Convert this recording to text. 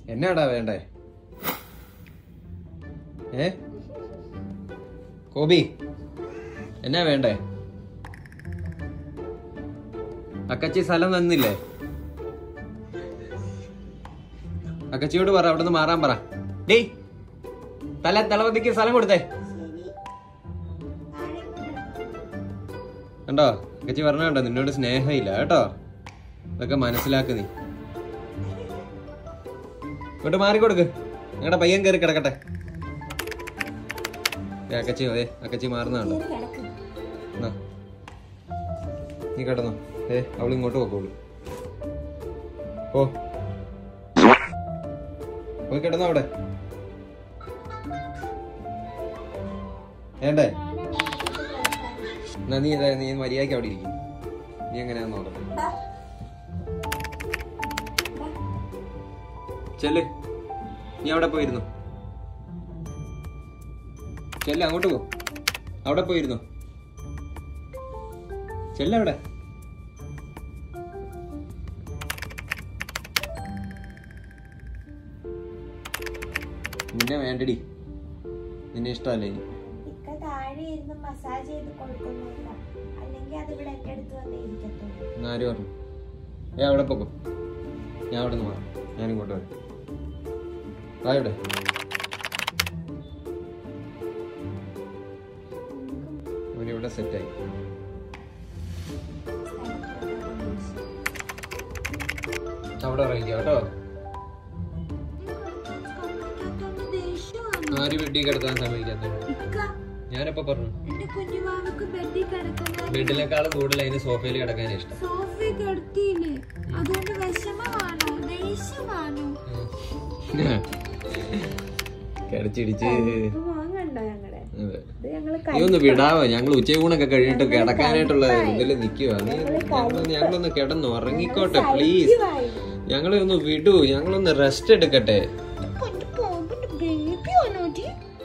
എന്നാടാ വേണ്ടേ ഏ കോബി എന്നാ വേണ്ടേ അക്കച്ചി സ്ഥലം തന്നില്ലേ അക്കച്ചിയോട് പറ അവിടുന്ന് മാറാൻ പറ ഡേയ് തല തളപതിക്ക് സ്ഥലം കൊടുത്തേ കണ്ടോ അക്കച്ചി പറഞ്ഞ കണ്ടോ നിന്നോട് സ്നേഹമില്ല കേട്ടോ ഇതൊക്കെ മനസ്സിലാക്ക് നീ ഇങ്ങോട്ട് മാറിക്കൊടുക്ക് നിങ്ങളുടെ പയ്യൻ കയറി കിടക്കട്ടെ ദേ അക്കച്ചി അതെ അക്കച്ചി മാറുന്നുണ്ടോ എന്നാ. നീ കിടന്നോ ഏ അവൾ ഇങ്ങോട്ട് പോക്കോളൂ ഓ പോയി കിടന്നോ അവിടെ വേണ്ടേ എന്നാ നീ ഇതാ, നീ മര്യാദയ്ക്ക് അവിടെ ഇരിക്കും നീ എങ്ങനെയാന്ന് നോക്കട്ടെ ചെല്ല് നീ അവിടെ പോയിരുന്നു ചെല്ല് അങ്ങോട്ട് പോ അവിടെ പോയിരുന്നു ചെല്ലവിടെ നിന്നെ വേണ്ടടി നിന്നെ ഇഷ്ടമല്ലേ ഇനി ഇക്ക താഴെ ഇരുന്ന് മസാജ് ചെയ്ത് കൊടുക്കുന്നില്ല അല്ലെങ്കിൽ അത് ഇവിടെ എന്റെ അടുത്ത് വന്നേ ഇരിക്കത്തുള്ളൂ എന്നാ ആര് പറഞ്ഞു ഏ അവിടെ പോക്കോ ഞാൻ അവിടെ നിന്ന് മാറാം ഞാൻ ഇങ്ങോട്ട് വരാം വാ ഇവിടെ അവനിവിടെ സെറ്റായി അവിടെ ഇറങ്ങിക്കോ കേട്ടോ ആര് വെട്ടി കിടത്താൻ സമ്മതിക്കാത്ത ഇക്ക ഞാനിപ്പോ പറഞ്ഞു എന്റെ കുഞ്ഞുമാവക്ക് ബെഡിൽ കിടക്കുന്ന ബെഡിനേക്കാളും കൂടുതൽ അതിന് സോഫയിൽ കിടക്കാൻ ഇഷ്ടം സോഫി കിടത്തിയില്ലേ അതുകൊണ്ട് വിഷമമാണോ ദേഷ്യമാണോ കിടച്ചിടിച്ച് ഇത് വാങ്ങണ്ട ഞങ്ങളെ അതെ ഇത് ഞങ്ങള് നീ ഒന്ന് വിടാവോ ഞങ്ങൾ ഉച്ചയൂണൊക്കെ കഴിഞ്ഞിട്ട് കിടക്കാനായിട്ടുള്ള ഇതിൽ നിൽക്കുക നീ ഞങ്ങൾ ഞങ്ങളൊന്ന് കിടന്നു ഉറങ്ങിക്കോട്ടെ പ്ലീസ് കഴിവായി. ഞങ്ങളെ ഒന്ന് വിടൂ ഞങ്ങളൊന്ന് റെസ്റ്റ് എടുക്കട്ടെ കൊണ്ട് പോകുമ്പോ ബേബിയാണോ